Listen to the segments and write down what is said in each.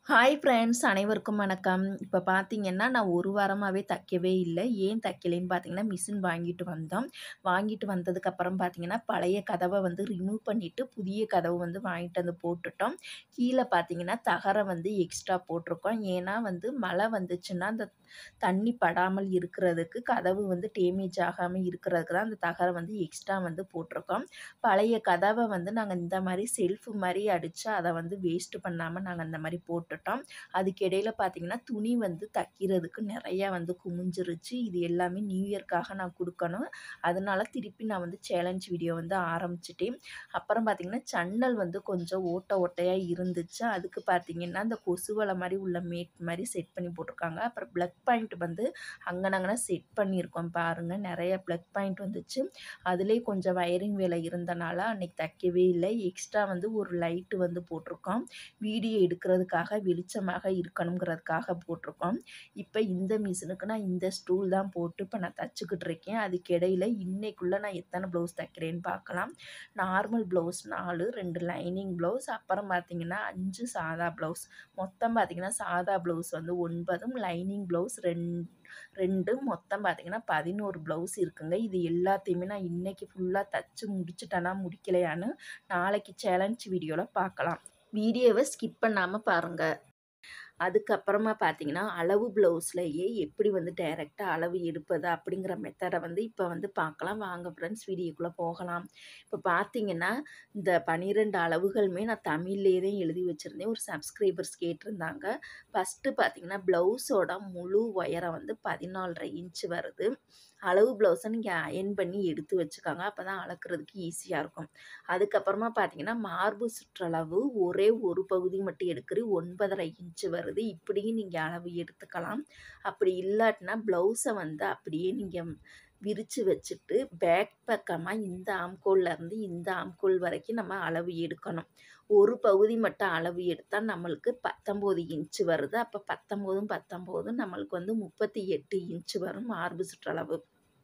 hi friends அனைவருக்கும் வணக்கம் இப்போ பார்த்தீங்கன்னா நான் ஒரு வாரமாகவே தைக்கவே இல்லை ஏன் தைக்கலைன்னு பார்த்தீங்கன்னா மிஷின் வாங்கிட்டு வந்தோம் வாங்கிட்டு வந்ததுக்கப்புறம் பார்த்தீங்கன்னா பழைய கதவை வந்து ரிமூவ் பண்ணிவிட்டு புதிய கதவு வந்து வாங்கிட்டு வந்து போட்டுட்டோம் கீழே பார்த்தீங்கன்னா தகரை வந்து எக்ஸ்ட்ரா போட்டிருக்கோம் ஏன்னா வந்து மழை வந்துச்சுன்னா அந்த தண்ணி படாமல் இருக்கிறதுக்கு கதவு வந்து டேமேஜ் ஆகாமல் இருக்கிறதுக்கு தான் அந்த தகரை வந்து எக்ஸ்ட்ரா வந்து போட்டிருக்கோம் பழைய கதவை வந்து நாங்கள் இந்த மாதிரி செல்ஃபு மாதிரி அடித்து அதை வந்து வேஸ்ட்டு பண்ணாமல் நாங்கள் அந்த மாதிரி போட்டுட்டோம் அதுக்கு இடையில பார்த்தீங்கன்னா துணி வந்து தைக்கிறதுக்கு நிறையா வந்து குமிஞ்சிருச்சு இது எல்லாமே நியூ இயர்க்காக நான் கொடுக்கணும் அதனால திருப்பி நான் வந்து சேலஞ்ச் வீடியோ வந்து ஆரம்பிச்சிட்டேன் அப்புறம் பார்த்தீங்கன்னா சன்னல் வந்து கொஞ்சம் ஓட்டை ஓட்டையாக இருந்துச்சு அதுக்கு பார்த்தீங்கன்னா அந்த கொசுவலை மாதிரி உள்ள மேட் மாதிரி செட் பண்ணி போட்டிருக்காங்க அப்புறம் ப்ளக் பாயிண்ட் வந்து அங்கனங்கன செட் பண்ணியிருக்கோம் பாருங்கள் நிறைய ப்ளக் பாயிண்ட் வந்துச்சு அதுலேயே கொஞ்சம் வயரிங் வேலை இருந்தனால அன்னைக்கு தைக்கவே இல்லை எக்ஸ்ட்ரா வந்து ஒரு லைட்டு வந்து போட்டிருக்கோம் வீடியோ எடுக்கிறதுக்காக வெளிச்சமாக இருக்கணுங்கிறதுக்காக போட்டிருக்கோம் இப்போ இந்த மிஷினுக்கு நான் இந்த ஸ்டூல் தான் போட்டு இப்போ நான் தச்சுக்கிட்டு இருக்கேன் அதுக்கு இடையில இன்னைக்குள்ளே நான் எத்தனை ப்ளவுஸ் தைக்கிறேன்னு பார்க்கலாம் நார்மல் ப்ளவுஸ் நாலு ரெண்டு லைனிங் ப்ளவுஸ் அப்புறம் பார்த்தீங்கன்னா அஞ்சு சாதா ப்ளவுஸ் மொத்தம் பார்த்தீங்கன்னா சாதா ப்ளவுஸ் வந்து ஒன்பதும் லைனிங் ப்ளவுஸ் ரெண்டு ரெண்டு மொத்தம் பார்த்தீங்கன்னா பதினோரு ப்ளவுஸ் இருக்குங்க இது எல்லாத்தையுமே நான் இன்றைக்கி ஃபுல்லாக தச்சு முடிச்சிட்டேனா முடிக்கலையான்னு நாளைக்கு சேலஞ்ச் வீடியோவில் பார்க்கலாம் வீடியோவை ஸ்கிப் பண்ணாமல் பாருங்கள் அதுக்கப்புறமா பார்த்தீங்கன்னா அளவு ப்ளவுஸ்லையே எப்படி வந்து டைரெக்டாக அளவு எடுப்பது அப்படிங்கிற மெத்தடை வந்து இப்போ வந்து பார்க்கலாம் வாங்க ஃப்ரெண்ட்ஸ் வீடியோக்குள்ளே போகலாம் இப்போ பார்த்தீங்கன்னா இந்த பன்னிரெண்டு அளவுகளுமே நான் தமிழ்லேயே தான் எழுதி வச்சுருந்தேன் ஒரு சப்ஸ்கிரைபர்ஸ் கேட்டிருந்தாங்க ஃபஸ்ட்டு பார்த்தீங்கன்னா ப்ளவுஸோட முழு உயரம் வந்து பதினாலரை இன்ச்சு வருது அளவு ப்ளவுஸை நீங்கள் அயன் பண்ணி எடுத்து வச்சுக்கோங்க அப்போ தான் அளக்குறதுக்கு ஈஸியாக இருக்கும் அதுக்கப்புறமா பார்த்தீங்கன்னா மார்பு சுற்றளவு ஒரே ஒரு பகுதி மட்டும் எடுக்கிற ஒன்பதரை இன்ச்சு வருது இப்படியும் நீங்கள் அளவு எடுத்துக்கலாம் அப்படி இல்லாட்டினா ப்ளவுஸை வந்து அப்படியே நீங்கள் விரித்து வச்சுட்டு பேக் பக்கமாக இந்த ஆம்கோல்லேருந்து இந்த ஆம்கோல் வரைக்கும் நம்ம அளவு எடுக்கணும் ஒரு பகுதி மட்டும் அளவு எடுத்தால் நம்மளுக்கு பத்தொம்போது இன்ச்சு வருது அப்போ பத்தொம்போதும் பத்தொம்போதும் நம்மளுக்கு வந்து முப்பத்தி எட்டு இன்ச்சு வரும் மார்பு சுற்றளவு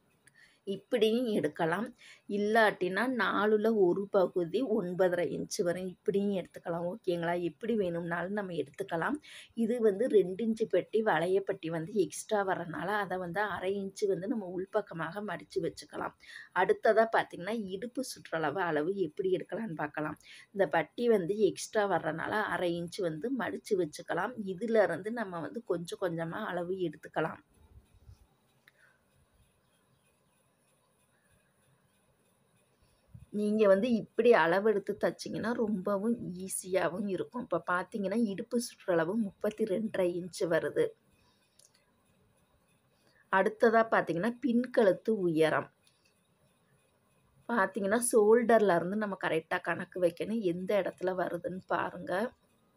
இப்படியும் எடுக்கலாம் இல்லாட்டினா நாலில் ஒரு பகுதி ஒன்பதரை இன்ச்சு வரும் இப்படியும் எடுத்துக்கலாம் ஓகேங்களா எப்படி வேணும்னாலும் நம்ம எடுத்துக்கலாம் இது வந்து ரெண்டு இன்ச்சு பெட்டி வளையப்பட்டி வந்து எக்ஸ்ட்ரா வரனால அதை வந்து அரை இன்ச்சு வந்து நம்ம உள்பக்கமாக மடித்து வச்சுக்கலாம் அடுத்ததாக பார்த்திங்கன்னா இடுப்பு சுற்றளவு அளவு எப்படி எடுக்கலாம்னு பார்க்கலாம் இந்த பட்டி வந்து எக்ஸ்ட்ரா வர்றனால அரை இன்ச்சு வந்து மடித்து வச்சுக்கலாம் இதிலேருந்து நம்ம வந்து கொஞ்சம் கொஞ்சமாக அளவு எடுத்துக்கலாம் நீங்கள் வந்து இப்படி அளவெடுத்து தைச்சிங்கன்னா ரொம்பவும் ஈஸியாகவும் இருக்கும் இப்போ பார்த்தீங்கன்னா இடுப்பு சுற்றளவு முப்பத்தி ரெண்டரை இன்ச்சு வருது அடுத்ததாக பார்த்தீங்கன்னா பின்கழுத்து உயரம் பார்த்தீங்கன்னா ஷோல்டரில் இருந்து நம்ம கரெக்டாக கணக்கு வைக்கணும் எந்த இடத்துல வருதுன்னு பாருங்கள்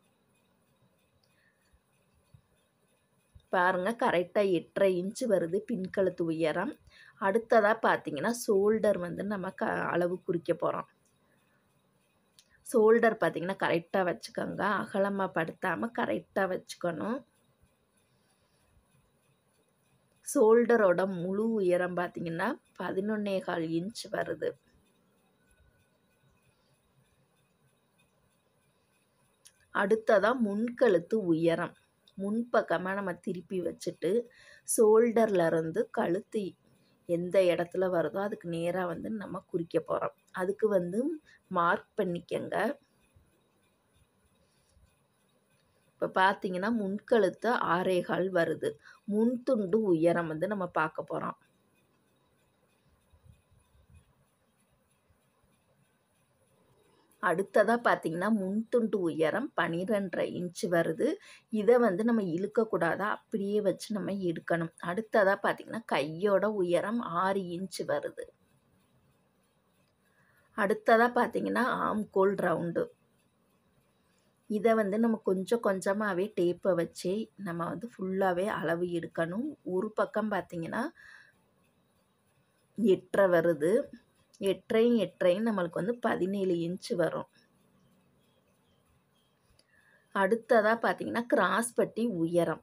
பாருங்கள் கரெக்டாக எட்டரை இன்ச்சு வருது பின்கழுத்து உயரம் அடுத்ததாக பார்த்தீங்கன்னா ஷோல்டர் வந்து நம்ம க அளவு குறிக்க போகிறோம் ஷோல்டர் பார்த்திங்கன்னா கரெக்டாக வச்சுக்கோங்க அகலமாக படுத்தாமல் கரெக்டாக வச்சுக்கணும் ஷோல்டரோட முழு உயரம் பார்த்திங்கன்னா பதினொன்னே கால் இன்ச் வருது அடுத்ததாக முன்கழுத்து உயரம் முன்பக்கமாக நம்ம திருப்பி வச்சுட்டு ஷோல்டர்லேருந்து கழுத்து எந்த இடத்துல வருதோ அதுக்கு நேராக வந்து நம்ம குறிக்க போகிறோம் அதுக்கு வந்து மார்க் பண்ணிக்கங்க இப்போ பார்த்தீங்கன்னா முன்கழுத்து ஆரேகால் வருது முன் துண்டு உயரம் வந்து நம்ம பார்க்க போகிறோம் அடுத்ததாக பார்த்தீங்கன்னா முன்துண்டு உயரம் பனிரெண்டரை இன்ச்சு வருது இதை வந்து நம்ம இழுக்கக்கூடாதா அப்படியே வச்சு நம்ம எடுக்கணும் அடுத்ததாக பார்த்தீங்கன்னா கையோட உயரம் ஆறு இன்ச்சு வருது அடுத்ததாக பார்த்தீங்கன்னா ஆம்கோல் ரவுண்டு இதை வந்து நம்ம கொஞ்சம் கொஞ்சமாகவே டேப்பை வச்சு நம்ம வந்து ஃபுல்லாகவே அளவு எடுக்கணும் ஒரு பக்கம் பார்த்திங்கன்னா எட்டரை வருது எட்டரையும் எட்டரையும் நம்மளுக்கு வந்து பதினேழு இன்ச்சு வரும் அடுத்ததாக பார்த்தீங்கன்னா கிராஸ் பட்டி உயரம்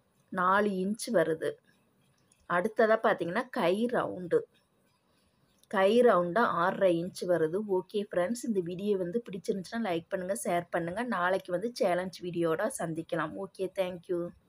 நாலு இன்ச்சு வருது அடுத்ததாக பார்த்தீங்கன்னா கை ரவுண்டு கை ரவுண்டாக ஆறரை இன்ச் வருது ஓகே ஃப்ரெண்ட்ஸ் இந்த வீடியோ வந்து பிடிச்சிருந்துச்சுன்னா லைக் பண்ணுங்கள் ஷேர் பண்ணுங்கள் நாளைக்கு வந்து சேலஞ்ச் வீடியோட சந்திக்கலாம் ஓகே தேங்க்யூ